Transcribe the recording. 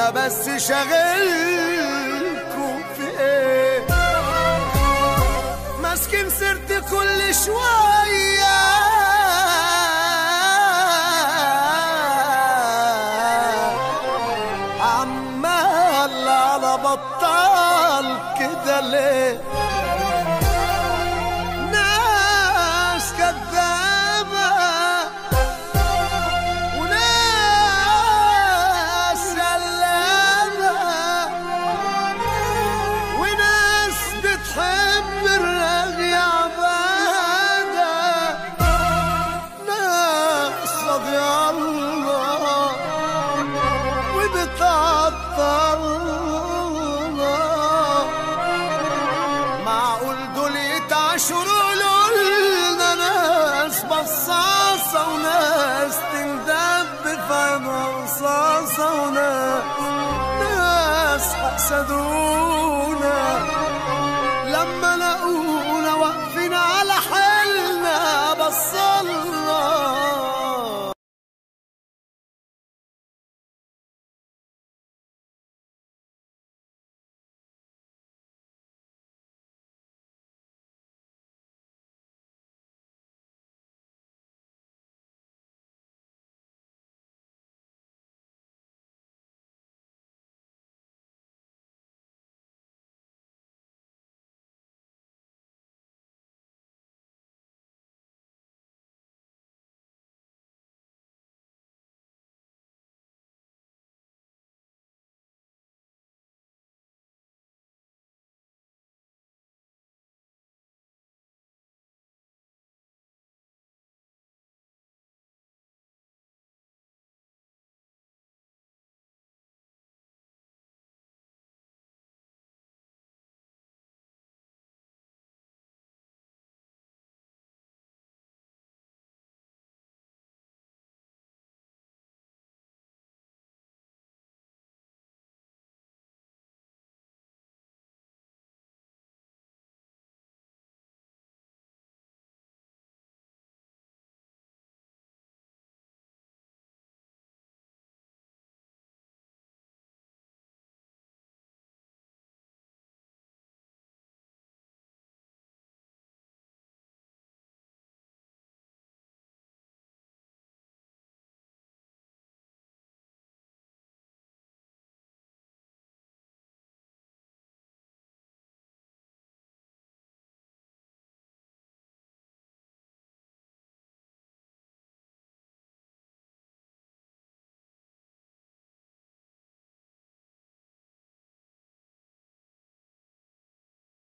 انا بس شاغلكم في ايه ماسكين سيرتي كل شويه عمال على بطال كده ليه ناس كذابة وناس سلامة وناس بتحب الرغي عبادة ناس رضي الله وبتعطلنا معقول دول يتعشروا لنا ناس بصاصة وناس تندب في عين رصاصة وناس ناس حسدونا